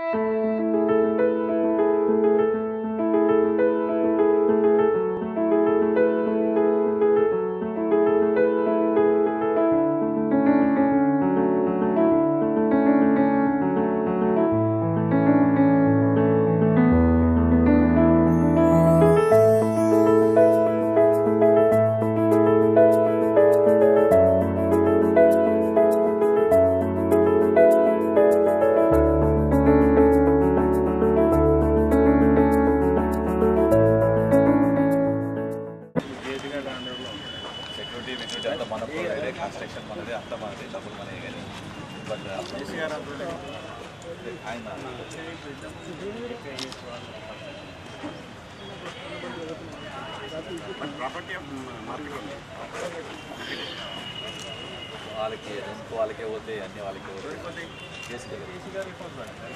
Security వెక్యూరిటీ అంతా మన వేరే కన్స్ట్రక్షన్ మనది అంతా మనది డబ్బులు మనది కానీ బట్ ఆయన వాళ్ళకి రెంట్ వాళ్ళకే పోతే అన్ని వాళ్ళకే పోతే కేసు కదా.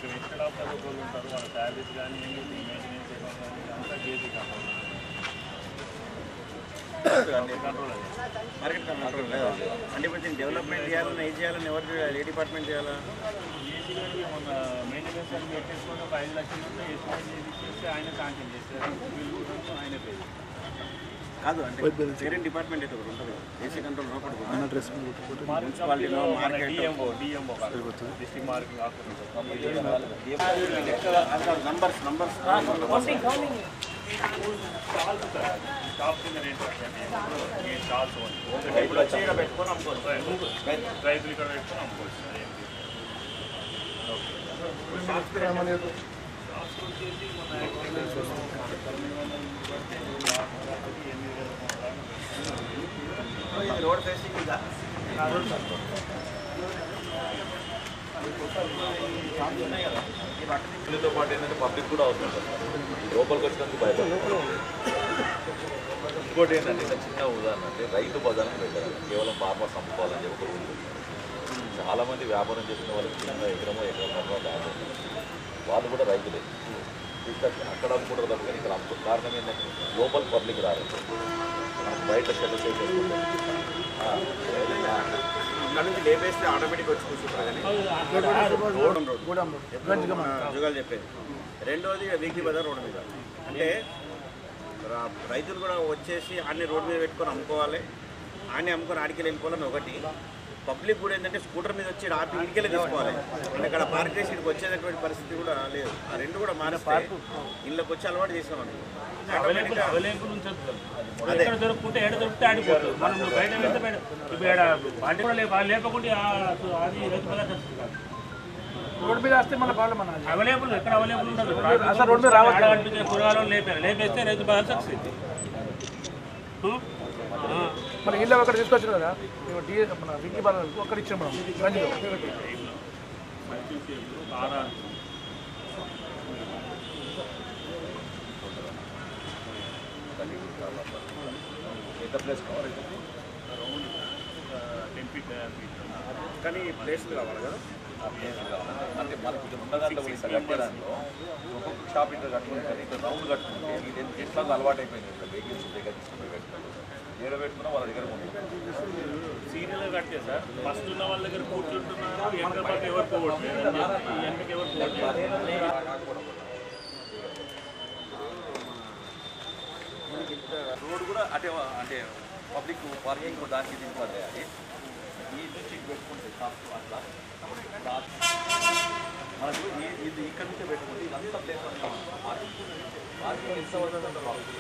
మార్కెట్ కంట్రోల్ లేదా అంటే ఇప్పుడు దీన్ని డెవలప్మెంట్ చేయాలని ఏం చేయాలని ఎవరు చేయాలి ఏ డిపార్ట్మెంట్ చేయాలా మెయింటెనెన్స్ అని పెట్టేసుకొని ఒక ఐదు లక్షలు ఉంటే ఎస్టిమేట్ చేసి ఆయన శాంక్షన్ చేస్తారు వీళ్ళు కూడా ఆయన పేరు కాదు అంటే వేరే డిపార్ట్మెంట్ అయితే ఒకటి ఉంటుంది ఏసీ కంట్రోల్ లోపల మున్సిపాలిటీలో market DMO DMO district marketing numbers numbers shop కింద రేట్ ఈ స్టాల్స్ రైతులు వచ్చి ఇక్కడ పెట్టుకొని అమ్ముకోవచ్చు రైతులు ఇక్కడ పెట్టుకొని అమ్ముకోవచ్చు అదేం లేదు. షాప్స్ వచ్చేసి మన రోడ్ ఫేసింగ్ ఇదా దీనితో పాటు ఏంటంటే పబ్లిక్ కూడా అవసరం సార్ లోపలికి వచ్చినందుకు భయపడతారు ఇంకోటి ఏంటంటే ఇంకా చిన్న ఉదాహరణ అంటే రైతు బజార్ని పెట్టారు కేవలం ఫార్మర్స్ అమ్ముకోవాలని చెప్పి ఒకటి ఉంది చాలా మంది వ్యాపారం చేసిన వాళ్ళకి చిన్న ఎకరమో ఎకరమో ల్యాండ్ ఉంది వాళ్ళు కూడా రైతులే ఇక్కడ అక్కడ అమ్ముకుంటారు తప్ప కానీ ఇక్కడ అమ్ముకుంటారు కారణం ఏంటంటే లోపల పబ్లిక్ రారు మనకు బయట షెడ్ చేసుకుంటారు ఇక్కడ నుంచి లేపేస్తే ఆటోమేటిక్ వచ్చి కూర్చుంటారు కానీ రోడ్ జుగాలు చెప్పేది రెండోది వీక్లీ బజార్ రోడ్ మీద అంటే రా- రైతులు కూడా వచ్చేసి అన్ని రోడ్ మీద పెట్టుకొని అమ్ముకోవాలి అన్ని అమ్ముకొని ఆడికెళ్ళి వెళ్ళిపోవాలని ఒకటి పబ్లిక్ కూడా ఏంటంటే స్కూటర్ మీద వచ్చి ఆపి ఇడికెళ్ళి తీసుకోవాలి అంటే ఇక్కడ పార్క్ చేసి ఇక్కడికి వచ్చేటటువంటి పరిస్థితి కూడా లేదు ఆ రెండు కూడా మారిస్తే ఇళ్ళకి వచ్చి అలవాటు చేసాం అనుకో అవైలబుల్ అవైలబుల్ ఉంచదు ఎక్కడ దొరుకుతుంటే ఎక్కడ దొరికితే ఆడిపోతుంది మనం బయట వెళ్తే బయట ఇప్పుడు ఇక్కడ వాటి కూడా లేప లేపకుండా ఆ- అది రైతు బజార్ వస్తుంది కాదు. రోడ్ మీద వస్తే మన ప్రాబ్లం అన్నది అవైలబుల్ ఎక్కడ అవైలబుల్ ఉండదు అసలు రోడ్డు మీద రావట్లేదు. ఆడ కనిపించే కూరగాయలు లేపారు లేపేస్తే రైతు బజార్ సక్సెస్ మన ఇల్లు అక్కడ తీసుకొచ్చారు కదా మేము డి మన విక్కీ బాల అక్కడ ఇచ్చాం మనం గంజిలో ఎంత ప్లేస్ కావాలి కానీ ప్లేస్లు కావాలి కదా అంటే మనకి ఇక్కడ ఉన్న దాంట్లో కూడా ఇక్కడ కట్టేదాంట్లో ఒక్కొక్క షాప్ ఇట్లా కట్టుకుంటే ఇక్కడ రౌండ్ కట్టుకుంటే ఇది ఎంత- ఎట్లా అలవాటు అయిపోయింది ఇక్కడ వెహికల్స్ దగ్గర తీసుకుని పెట్టుకుంటారు ఏడ పెట్టుకున్నా వాళ్ళ దగ్గర ఉంటుంది సీరియల్ కట్టే సార్ ఫస్ట్ ఉన్న వాళ్ళ దగ్గర కూర్చుంటున్నారు వెనక పక్క ఎవరు పోవట్లేదు వెనక ఎవరు పోవట్లేదు రోడ్ కూడా అంటే అంటే పబ్లిక్ పార్కింగ్ దానికి దీనికి పడేయాలి ఈ నుంచి ఇటు పెట్టుకుంటే షాప్ అట్లా దా- మనకు ఈ- ఇది ఇక్కడ నుంచే పెట్టుకుంటే ఇదంతా ప్లేస్ అంతా పార్కింగ్ పార్కింగ్ ఎంత అవుతుందో అంత బాగుంటుంది.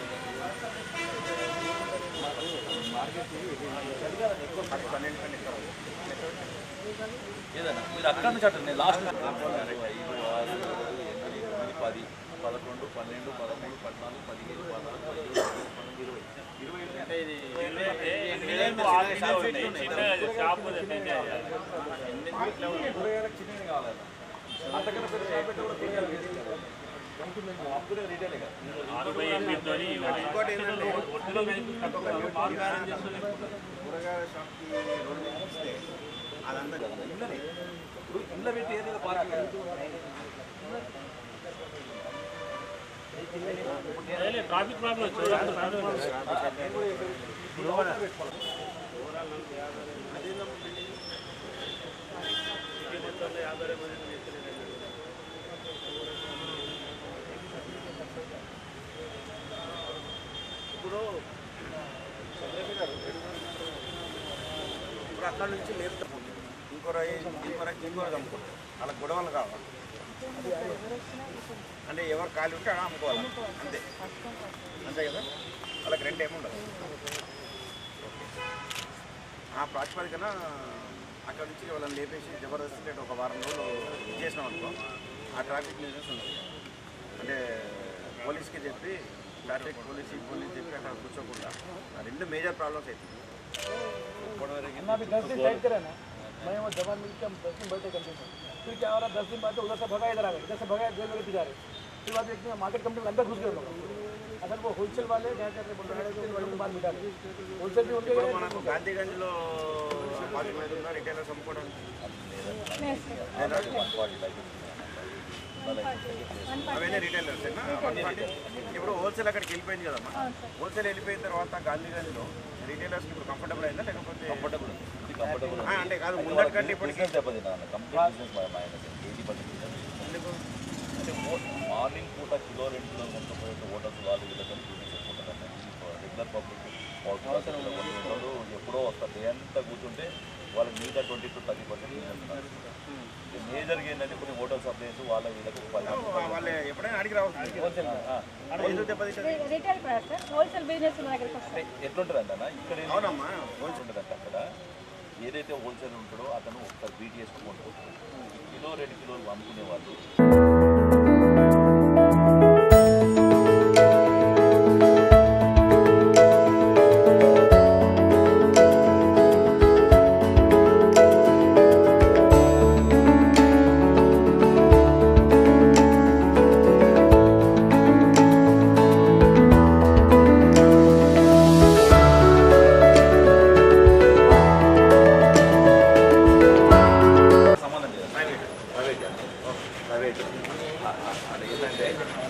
ఏదైనా మీరు అక్కడ నుంచి అట్లా నేను లాస్ట్ ఐదు ఆరు ఏడు ఎనిమిది తొమ్మిది పది పదకొండు పన్నెండు పదమూడు పద్నాలుగు పదిహేను పదహారు పదిహేడు పద్దెనిమిది ఇరవై ఇరవై అంటే ఇది షాప్ కూరగాయలకు చిన్నవి కావాలి అంతకన్నా పెద్ద షాప్ పెట్టి కూడా కూరగాయలు వేస్ట్ కదా. అమ్ముకునే రీటైలే కదా అరవై ఎనిమిది ఒడ్డులో మార్గారం చేస్తున్నారు కూరగాయల షాప్కి రోడ్ మీద ఇస్తే అదంతా కదా ఇళ్ళని ఇప్పుడు ఇళ్ళ పెట్టి ఏదైనా పార్కింగ్ ట్రాఫిక్ ప్రాబ్లం అక్కడ నుంచి లేపుతా పోతుంది ఇంకో రై ఇంకో రై ఇంకో రోజు అమ్ముకుంటారు అలా గొడవలు కావాలి అంటే ఎవరు ఖాళీ ఉంటే అక్కడ అమ్ముకోవాలి అంతే అంతే కదా వాళ్ళకి రెంట్ ఏమి ఉండదు ఓకే. ఆ ప్రాతిపదికన అక్కడ నుంచి వాళ్ళని లేపేసి జబర్దస్త్ అంటే ఒక వారం రోజులు ఇది చేసినాం అనుకో ఆ ట్రాఫిక్ న్యూసెన్స్ ఉన్నది అంటే పోలీస్కి చెప్పి ట్రాఫిక్ పోలీస్ పోలీస్ చెప్పి అక్కడ కూర్చోకుండా ఆ రెండు మేజర్ ప్రాబ్లమ్స్ అవుతుంది अन्ना भी दस दिन टाइट करा ना मैं वो जवान मिल के हम दस दिन बैठे कंटिन्यू फिर क्या हो रहा दस दिन बाद उधर से भगा इधर आ गए इधर से भगा जेल में जा रहे फिर बाद एक दिन मार्केट कंपनी के अंदर घुस गए लोग अगर वो होलसेल वाले क्या कहते हैं बोल रहे हैं बड़े बाद मिटा होलसेल भी उनके ఇప్పుడు మనకు గాంధీగంజ్లో పాతి మంది ఉన్నారు రిటైలర్స్ అమ్ముకోవడానికి అవన్నీ రిటైలర్స్ ఇప్పుడు హోల్సేల్ అక్కడికి వెళ్ళిపోయింది కదమ్మా హోల్సేల్ వెళ్ళిపోయిన తర్వాత గాంధీగంజ్లో రిటైలర్స్కి ఇప్పుడు కంఫర్టబుల్ అయిందా లేకపోతే కంఫర్టబుల్ కంఫర్టబుల్ ఆ, అంటే కాదు ముందటికంటే ఇప్పటికి బిజినెస్ దెబ్బతిన్నా complete business minus eighty percent అంటే మార్నింగ్ పూట కిలో రెండు కిలో మొత్తం పోయిన హోటల్స్ వాళ్ళు వీళ్ళతో చూపించుకుంటారండి రెగ్యులర్ పబ్లిక్ వాళ్ళు ఎప్పుడో వస్తారు డే అంతా కూర్చుంటే వాళ్ళకి మిగతా ట్వంటీ టు థర్టీ పర్సెంట్ మేజర్గా ఏంటంటే కొన్ని హోటల్ సప్లైస్ వాళ్ళ వీళ్ళకి పది వాళ్ళు ఎప్పుడైనా అడిగి రావచ్చు ఆ, ఎందుకు దెబ్బతింటుంది retail product sir wholesale business ఉన్న దగ్గరికి వస్తాయి ఎట్లుంటుంది అన్న ఇక్కడ ఏంటి? అవునమ్మా హోల్సేల్ ఉంటుంది అక్కడ ఏదైతే హోల్సేల్ ఉంటాడో అతను ఒకసారి బీట్ చేసుకుంటూ కిలో రెండు కిలోలు అమ్ముకునే వాళ్ళు సంబంధం లేదు ప్రైవేట్ ప్రైవేట్ ప్రైవేట్ అది ఏంటంటే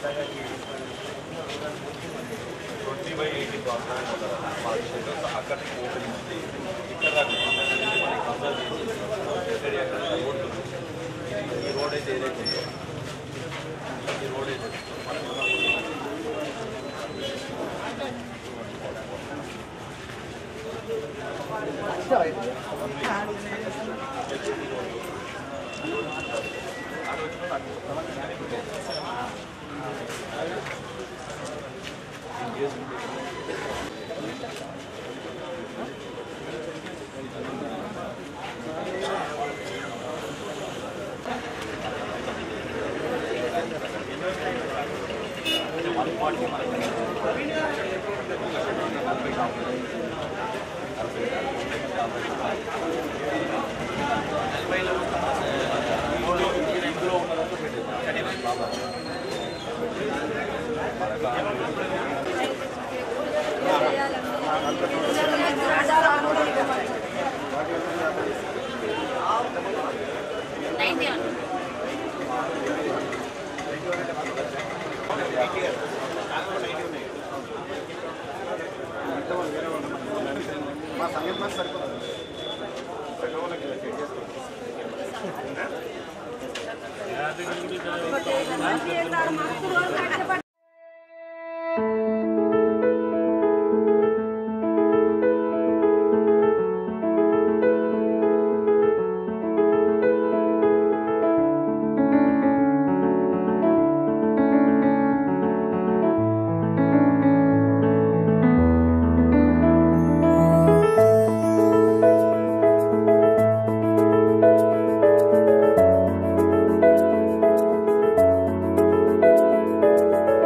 ట్వంటీ బై ఎయిటీ అక్కడ నుంచి ఓపెనింగ్ ఉంది ఇక్కడ దాకా మనకి కన్సల్ట్ చేసి అక్కడ రోడ్ ఉంది. ఇది ఈ రోడ్ అయితే ఏదైతే ఉందో ఈ రోడ్ అయితే మా సంగతి మాకు సరిపోతుంది సగం వాళ్ళకి ఇలా సెట్ చేసుకోండి. ఆ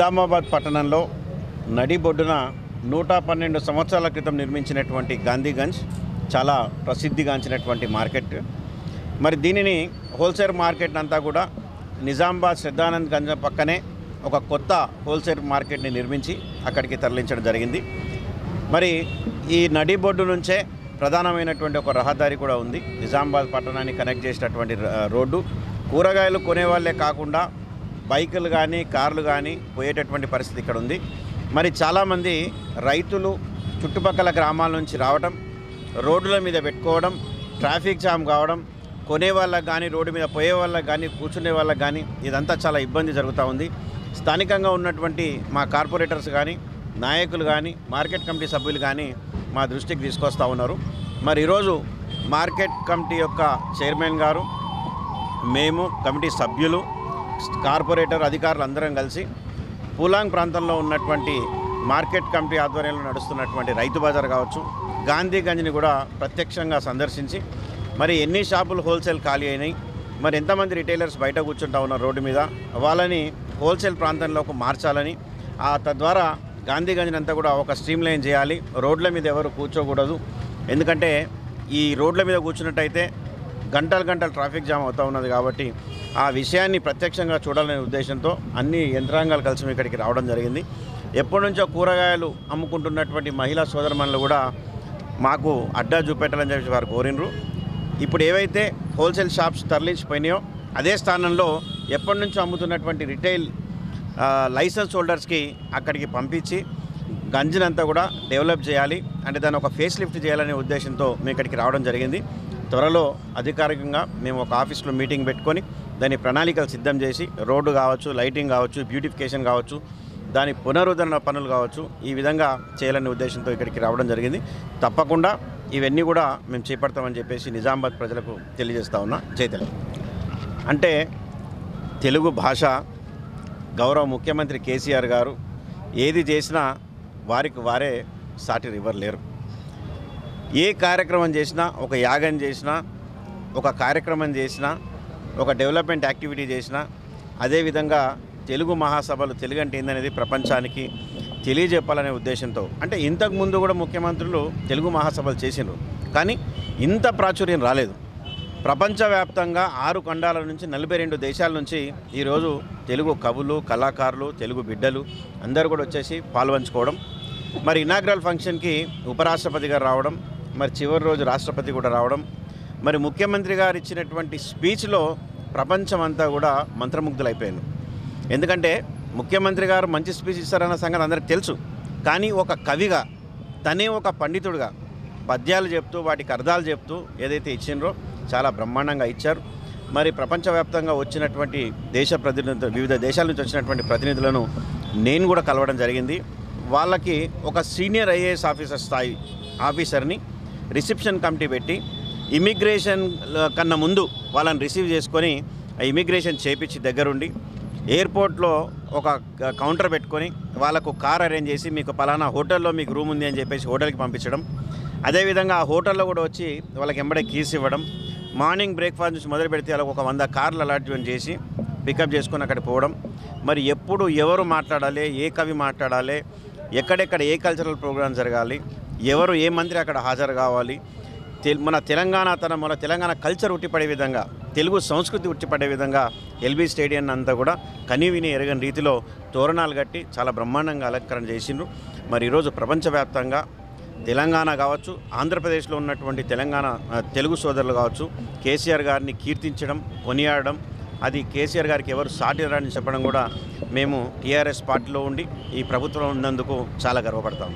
నిజామాబాద్ పట్టణంలో నడిబొడ్డున నూట పన్నెండు సంవత్సరాల క్రితం నిర్మించినటువంటి గాంధీగంజ్ చాలా ప్రసిద్ధిగాంచినటువంటి మార్కెట్ మరి దీనిని హోల్సేల్ మార్కెట్ అంతా కూడా నిజామాబాద్ శ్రద్ధానంద్ గంజ్ పక్కనే ఒక కొత్త హోల్సేల్ మార్కెట్ని నిర్మించి అక్కడికి తరలించడం జరిగింది మరి ఈ నడిబొడ్డు నుంచే ప్రధానమైనటువంటి ఒక రహదారి కూడా ఉంది నిజామాబాద్ పట్టణాన్ని కనెక్ట్ చేసేటటువంటి ర- రోడ్డు కూరగాయలు కొనేవాళ్ళే కాకుండా బైకులు కానీ కార్లు కానీ పోయేటటువంటి పరిస్థితి ఇక్కడ ఉంది మరి చాలామంది రైతులు చుట్టుపక్కల గ్రామాల నుంచి రావడం రోడ్ల మీద పెట్టుకోవడం ట్రాఫిక్ జామ్ కావడం కొనే వాళ్ళకి కానీ రోడ్డు మీద పోయే వాళ్ళకి కానీ కూర్చునే వాళ్ళకి కానీ ఇదంతా చాలా ఇబ్బంది జరుగుతూ ఉంది స్థానికంగా ఉన్నటువంటి మా కార్పొరేటర్స్ కానీ నాయకులు కానీ మార్కెట్ కమిటీ సభ్యులు కానీ మా దృష్టికి తీసుకొస్తూ ఉన్నారు మరి ఈరోజు మార్కెట్ కమిటీ యొక్క చైర్మన్ గారు మేము కమిటీ సభ్యులు కార్పొరేటర్ అధికారులు అందరం కలిసి పూలాంగ్ ప్రాంతంలో ఉన్నటువంటి మార్కెట్ కమిటీ ఆధ్వర్యంలో నడుస్తున్నటువంటి రైతు బజార్ కావచ్చు గాంధీగంజ్ని కూడా ప్రత్యక్షంగా సందర్శించి మరి ఎన్ని షాపులు హోల్సేల్ ఖాళీ అయినాయి మరి ఎంతమంది రిటైలర్స్ బయట కూర్చుంటా ఉన్నారు రోడ్డు మీద వాళ్ళని హోల్సేల్ ప్రాంతంలోకి మార్చాలని ఆ తద్వారా గాంధీగంజ్ని అంతా కూడా ఒక స్ట్రీమ్ లైన్ చేయాలి రోడ్ల మీద ఎవరు కూర్చోకూడదు ఎందుకంటే ఈ రోడ్ల మీద కూర్చున్నట్టయితే గంటలు గంటలు ట్రాఫిక్ జామ్ అవుతూ ఉన్నది కాబట్టి ఆ విషయాన్ని ప్రత్యక్షంగా చూడాలనే ఉద్దేశంతో అన్ని యంత్రాంగాలు కలిసి ఇక్కడికి రావడం జరిగింది ఎప్పటి నుంచో కూరగాయలు అమ్ముకుంటున్నటువంటి మహిళా సోదరమణులు కూడా మాకు అడ్డా చూపెట్టాలని చెప్పి వారు కోరినరు ఇప్పుడు ఏవైతే హోల్సేల్ షాప్స్ తరలించిపోయినాయో అదే స్థానంలో ఎప్పటి నుంచో అమ్ముతున్నటువంటి రిటైల్ ఆ, లైసెన్స్ హోల్డర్స్కి అక్కడికి పంపించి గంజినంతా కూడా డెవలప్ చేయాలి అంటే దాన్ని ఒక ఫేస్ లిఫ్ట్ చేయాలనే ఉద్దేశంతో మేము ఇక్కడికి రావడం జరిగింది త్వరలో అధికారికంగా మేము ఒక ఆఫీస్లో మీటింగ్ పెట్టుకొని దాని ప్రణాళికలు సిద్ధం చేసి రోడ్డు కావచ్చు లైటింగ్ కావచ్చు బ్యూటిఫికేషన్ కావచ్చు దాని పునరుద్ధరణ పనులు కావచ్చు ఈ విధంగా చేయాలనే ఉద్దేశంతో ఇక్కడికి రావడం జరిగింది తప్పకుండా ఇవన్నీ కూడా మేము చేపడతామని చెప్పేసి నిజామాబాద్ ప్రజలకు తెలియజేస్తా ఉన్నా జైతల్ అంటే తెలుగు భాష గౌరవ ముఖ్యమంత్రి కేసీఆర్ గారు ఏది చేసినా వారికి వారే సాటి ఇవ్వలేరు ఏ కార్యక్రమం చేసినా ఒక యాగం చేసినా ఒక కార్యక్రమం చేసినా ఒక డెవలప్మెంట్ యాక్టివిటీ చేసినా అదేవిధంగా తెలుగు మహాసభలు తెలుగు అంటే ఏందనేది ప్రపంచానికి తెలియజెప్పాలనే ఉద్దేశంతో అంటే ఇంతకు ముందు కూడా ముఖ్యమంత్రులు తెలుగు మహాసభలు చేసిండ్రు కానీ ఇంత ప్రాచుర్యం రాలేదు ప్రపంచవ్యాప్తంగా ఆరు ఖండాల నుంచి నలభై రెండు దేశాల నుంచి ఈరోజు తెలుగు కవులు కళాకారులు తెలుగు బిడ్డలు అందరూ కూడా వచ్చేసి పాల్పంచుకోవడం మరి ఇనాగ్రల్ ఫంక్షన్కి ఉపరాష్ట్రపతి గారు రావడం మరి చివరి రోజు రాష్ట్రపతి కూడా రావడం మరి ముఖ్యమంత్రి గారు ఇచ్చినటువంటి స్పీచ్లో ప్రపంచమంతా కూడా మంత్రముగ్ధులైపోయాను ఎందుకంటే ముఖ్యమంత్రి గారు మంచి స్పీచ్ ఇస్తారన్న సంగతి అందరికి తెలుసు కానీ ఒక కవిగా తనే ఒక పండితుడిగా పద్యాలు చెప్తూ వాటికి అర్థాలు చెప్తూ ఏదైతే ఇచ్చిండ్రో చాలా బ్రహ్మాండంగా ఇచ్చారు మరి ప్రపంచవ్యాప్తంగా వచ్చినటువంటి దేశ ప్రతినిధులు వివిధ దేశాల నుంచి వచ్చినటువంటి ప్రతినిధులను నేను కూడా కలవడం జరిగింది వాళ్ళకి ఒక సీనియర్ ఐఏఎస్ ఆఫీసర్ స్థాయి ఆఫీసర్ని రిసెప్షన్ కమిటీ పెట్టి ఇమిగ్రేషన్ కన్నా ముందు వాళ్ళని రిసీవ్ చేసుకొని ఆ ఇమిగ్రేషన్ చేపించి దగ్గరుండి ఎయిర్పోర్ట్లో ఒక క- కౌంటర్ పెట్టుకొని వాళ్ళకు కార్ అరేంజ్ చేసి మీకు పలానా హోటల్లో మీకు రూమ్ ఉంది అని చెప్పేసి హోటల్కి పంపించడం అదేవిధంగా ఆ హోటల్లో కూడా వచ్చి వాళ్ళకి ఎంబడే కీస్ ఇవ్వడం మార్నింగ్ బ్రేక్ఫాస్ట్ నుంచి మొదలు పెడితే వాళ్ళకి ఒక వంద కార్లు అలాట్మెంట్ చేసి పికప్ చేసుకొని అక్కడ పోవడం మరి ఎప్పుడు ఎవరు మాట్లాడాలి ఏ కవి మాట్లాడాలి ఎక్కడెక్కడ ఏ కల్చరల్ ప్రోగ్రామ్ జరగాలి ఎవరు ఏ మంత్రి అక్కడ హాజరు కావాలి తెల్- మన తెలంగాణ తన మన తెలంగాణ కల్చర్ ఉట్టిపడే విధంగా తెలుగు సంస్కృతి ఉట్టిపడే విధంగా ఎల్బీ స్టేడియం అంతా కూడా కనీవిని ఎరగని రీతిలో తోరణాలు కట్టి చాలా బ్రహ్మాండంగా అలంకరణ చేసిండ్రు మరి ఈరోజు ప్రపంచవ్యాప్తంగా తెలంగాణ కావచ్చు ఆంధ్రప్రదేశ్లో ఉన్నటువంటి తెలంగాణ ఆ, తెలుగు సోదరులు కావచ్చు కేసీఆర్ గారిని కీర్తించడం కొనియాడడం అది కేసీఆర్ గారికి ఎవరు సాటి రాని చెప్పడం కూడా మేము టీఆర్ఎస్ పార్టీలో ఉండి ఈ ప్రభుత్వం ఉన్నందుకు చాలా గర్వపడతాము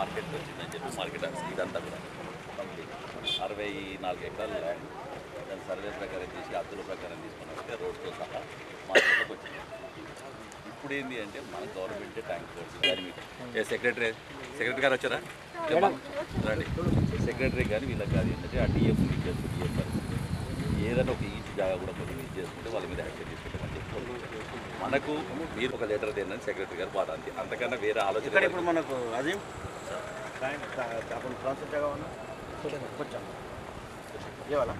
మార్కెట్కి వచ్చిందని చెప్పి మార్కెట్ ఇదంతా కూడా కంప్లీట్ అరవై నాలుగు ఎకరాల ల్యాండ్ దాని సర్వే ప్రకారం చేసి అద్దుల ప్రకారం తీసుకుని వస్తే రోడ్తో సహా మార్కెట్లోకి వచ్చింది ఇప్పుడు ఏంటి అంటే మన గవర్నమెంటే ట్యాంక్ ఫోర్స్ కానీ మీకు ఏ సెక్రటరీ సెక్రటరీ గారు వచ్చారా చెప్పమ్మా. రండి సెక్రటరీ కానీ వీళ్ళకి కాదు ఏంటంటే ఆ డిఎఫ్ ఇచ్చేసి డిఎఫ్ ఏదైనా ఒక ఈచ్ జాగా కూడా కొంచెం ఇది చేసుకుంటే వాళ్ళ మీద యాక్షన్ తీసుకుంటామని చెప్పి మనకు మీరు ఒక లెటర్ తేనని సెక్రటరీ గారు బాధ అంతే అంతకన్నా వేరే ఆలోచన ఇక్కడ ఇప్పుడు మనకు అజీం आपण कौन सा जगह होना बच्चा ये वाला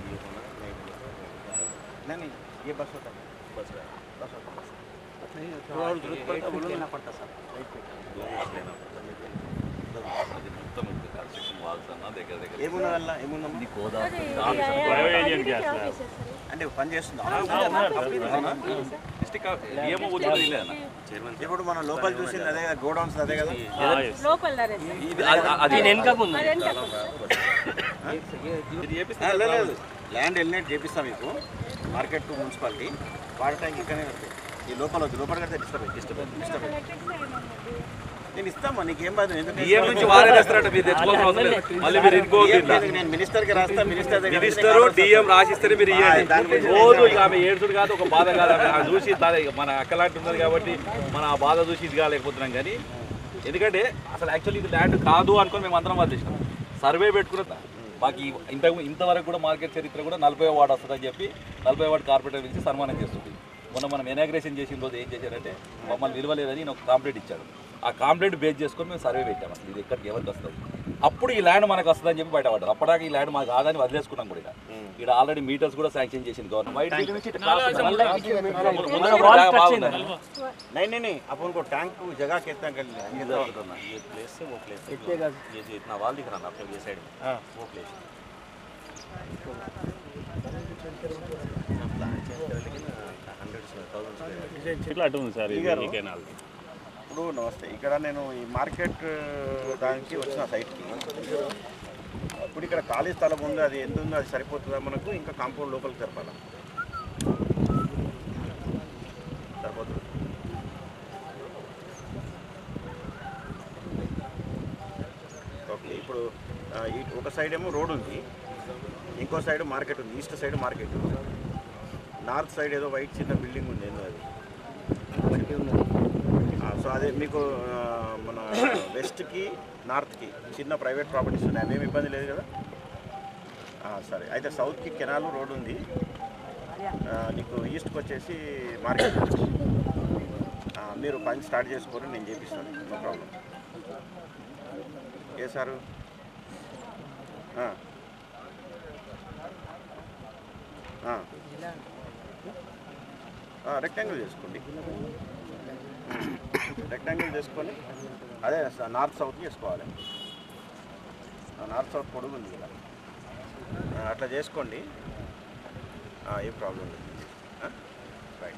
नहीं नहीं ये बस होता है बस बस होता है थोड़ा और जरूरत पड़ता है लेना पड़ता सर అది మొత్తం కన్స్ట్రక్షన్ వాల్స్ అన్న దగ్గర దగ్గర ఏమున్న వల్ల ఏమున్న ఇది గోదా అంటే పని చేస్తుందా డిస్టిక్ ఏమో వచ్చింది ఇలా అన్న. ఇప్పుడు మనం లోపల చూసింది అదే కదా గోడౌన్స్ అదే కదా లోపల ఇది అది- అది ఇది చేపిస్తే ఆ, లేదు, లేదు ల్యాండ్ వెళ్ళినట్టు చేపిస్తాం మీకు market to municipality water tank ఇక్కడనే కడతాయి ఈ లోపల వద్దు లోపల కడితే డిస్టర్బ్ డిస్టర్బ్ డిస్టర్బ్ నేను ఇస్తామా నీకేం బాధ ఎందుకు డిఎం నుంచి వారే తెస్తారట మీరు తెచ్చుకోవాల్సిన అవసరం లేదు. మళ్ళీ మీరు ఇంకో ఏం లేదు, నేను మినిస్టర్కి రాస్తా మినిస్టర్ దగ్గర మినిస్టర్ డిఎం రాసిస్తేనే మీరు ఇవ్వండి దాని గురించి రోజు ఇక ఆమె ఏడుచుడు కాదు ఒక బాధ కాదు ఆమె ఆమె చూసి తన మన అక్కలాంటి ఉన్నది కాబట్టి మన ఆ బాధ చూసి ఇది కాలేకపోతున్నాం కానీ ఎందుకంటే అసలు యాక్చువల్లీ ఇది ల్యాండ్ కాదు అనుకొని మేము అందరం వదిలేసినాం సర్వే పెట్టుకున్న మాకు ఈ- ఇంత ఇంతవరకు కూడా మార్కెట్ చరిత్ర కూడా నలభై వార్డు వస్తుందని చెప్పి నలభై వార్డు కార్పొరేటర్ పిలిచి సన్మానం చేస్తుంది మొన్న మనం ఎనాగ్రేషన్ చేసిన రోజు ఏం చేశారంటే మమ్మల్ని నిలవలేదని నేను ఒక కాంప్లైంట్ ఇచ్చాడు ఆ కాంప్లైంట్ బేస్ చేసుకొని మేము సర్వే పెట్టాం అసలు ఇది ఎక్కడికి ఎవరికి వస్తుంది అప్పుడు ఈ ల్యాండ్ మనకు వస్తుందని చెప్పి బయటపడ్డారు అప్పటిదాకా ఈ ల్యాండ్ మాకు కాదని వదిలేసుకున్నాం కూడా ఇక్కడ ఇక్కడ ఆల్రెడీ మీటర్స్ కూడా శాంక్షన్ చేసింది గవర్నమెంట్ బయట దగ్గర నుంచి ఇట్లా క్రాస్ ఉంది. ముందర జాగా బాగుందని. नहीं नहीं नहीं अपन को टैंक को जगह कितना कर लिया ये तो ये प्लेस से वो प्लेस ये जो इतना वाल दिख रहा ना आपको ये साइड में हाँ वो प्लेस ఇట్లా అటు ఉంది సార్ దిగారు. ఈ కెనాల్ ఇప్పుడు నమస్తే ఇక్కడ నేను ఈ మార్కెట్ దానికి వచ్చిన సైట్కి ఇప్పుడు ఇక్కడ ఖాళీ స్థలం ఉంది అది ఎంత ఉందో అది సరిపోతుందా మనకు ఇంకా కాంపౌండ్ లోపలికి సరిపాలా సరిపోతుంది ఓకే ఇప్పుడు ఆ, ఈ ఒక సైడ్ ఏమో రోడ్ ఉంది ఇంకో సైడ్ మార్కెట్ ఉంది ఈస్ట్ సైడ్ మార్కెట్ ఉంది నార్త్ సైడ్ ఏదో వైట్ చిన్న బిల్డింగ్ ఉంది ఏందో అది ఆ, సో అదే మీకు ఆ, మన వెస్ట్కి నార్త్కి చిన్న ప్రైవేట్ ప్రాపర్టీస్ ఉన్నాయి అవేమి ఇబ్బంది లేదు కదా ఆ, సరే అయితే సౌత్కి కెనాల్ రోడ్ ఉంది ఆ, నీకు ఈస్ట్కి వచ్చేసి మార్కెట్ ఆ, మీరు పని స్టార్ట్ చేసుకొని నేను చేపిస్తాను నో ప్రాబ్లం ఏ సారు ఆ. ఆ. ఆ, రెక్టాంగిల్ చేసుకోండి రెక్టాంగిల్ చేసుకొని అదే స- నార్త్ సౌత్ చేసుకోవాలి ఆ, నార్త్ సౌత్ పొడుగు ఉంది కదా ఆ, అట్లా చేసుకోండి ఆ, ఏం ప్రాబ్లం లేదు ఆ? Right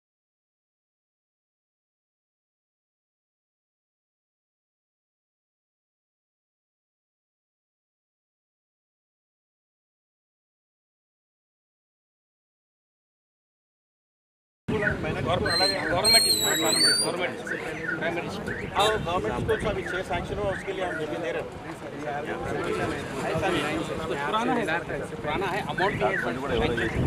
government government primary school हाँ गवर्नमेंट स्कूल अभी छः सैंक्शन हुआ उसके लिए हम जमीन दे रहे हैं पुराना है पुराना है अमाउंट भी है ఇది కూడా ఎవరో చేసింది.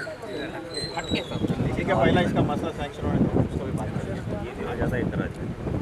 ठीक है पहला इसका मसला सैंक्शन होने दो उसको भी बात करेंगे आ जाता है इतना